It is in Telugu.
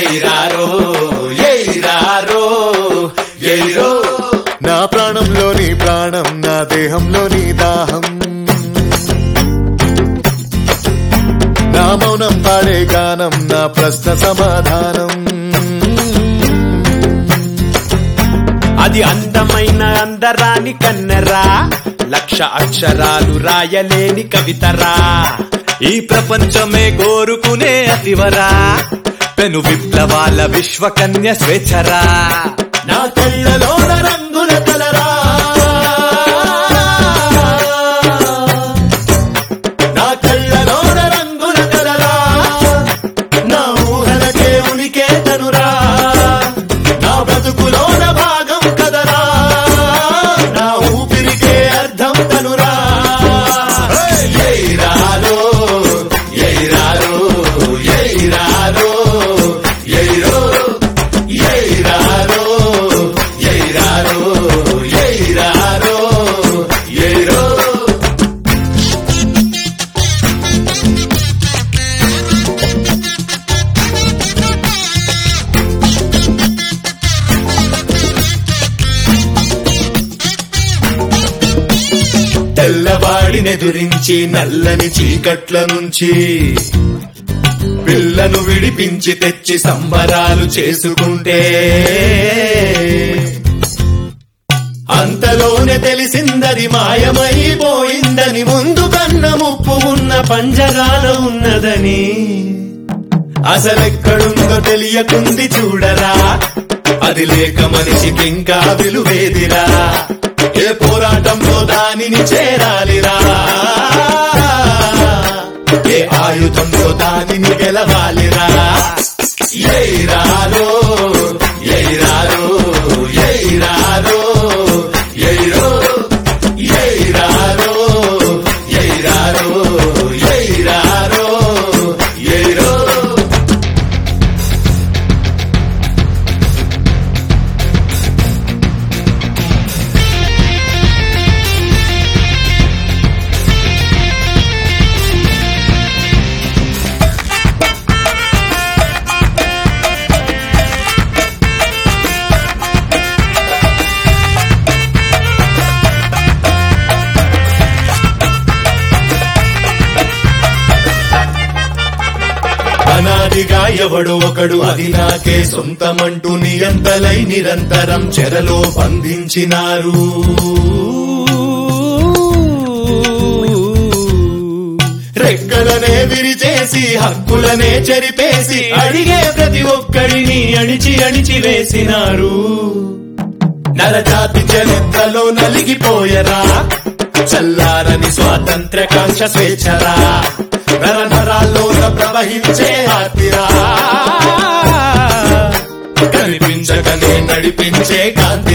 ఎయిరారో ఎయిరారో ఎయిరో నా ప్రాణంలోని ప్రాణం నా దేహంలోని దాహం నా మౌనం పాడే గానం నా ప్రశ్న సమాధానం అది అందమైన అందరాని కన్నెరా లక్ష అక్షరాలు రాయలేని కవితరా ఈ ప్రపంచమే కోరుకునే అతివరా పెను విప్లవాల విశ్వకన్య స్వేచ్ఛరా నా కళ్ళలోన రంగుల కలరా నా కళ్ళలోన రంగుల కలరా నా ఊహలకే ఉనికే తనురా నా బతుకులోన భాగం కదరా నా ఊపిరికే అర్థం తనురా ఎయిరారో ఎయిరారో ఎయిరారో ఎయిరో ఎయిరారో ఎయిరారో ఎయిరారో ఎయిరో తెల్లవాడినెదురించి నల్లని చీకట్ల నుంచి పిల్లను విడిపించి తెచ్చి సంబరాలు చేసుకుంటే అంతలోనే తెలిసిందది మాయమైపోయిందని ముందు కన్న ముప్పు ఉన్న పంజరాల ఉన్నదని అసలెక్కడుందో తెలియకుంది చూడరా అది లేక మనిషికి ఇంకా విలువేదిరా ఏ పోరాటంలో దానిని చేరాలిరా ఏ ఆయుధంతో దానిని గెలవాలిరా ఎయిరారో ఎయిరారో ఎయిరారో ఎయిరో ఎయిరారో ఎయిరారో ఎయిరారో ఎయిరో అనాదిగా ఎవడు ఒకడు అది నాకే సొంతమంటూ నియంతలై నిరంతరం చెరలో బంధించినారు రెక్కలనే విరిచేసి హక్కులనే చెరిపేసి అడిగే ప్రతి ఒక్కడిని అణిచి అణిచి వేసినారు నరజాతి చరిత్రలో నలిగిపోయరా చల్లారని స్వాతంత్ర కాంక్ష స్వేచ్ఛరా నరనరాల్లోన ప్రవహించే ఆర్తిరా కనిపించకనే నడిపించే కాంతి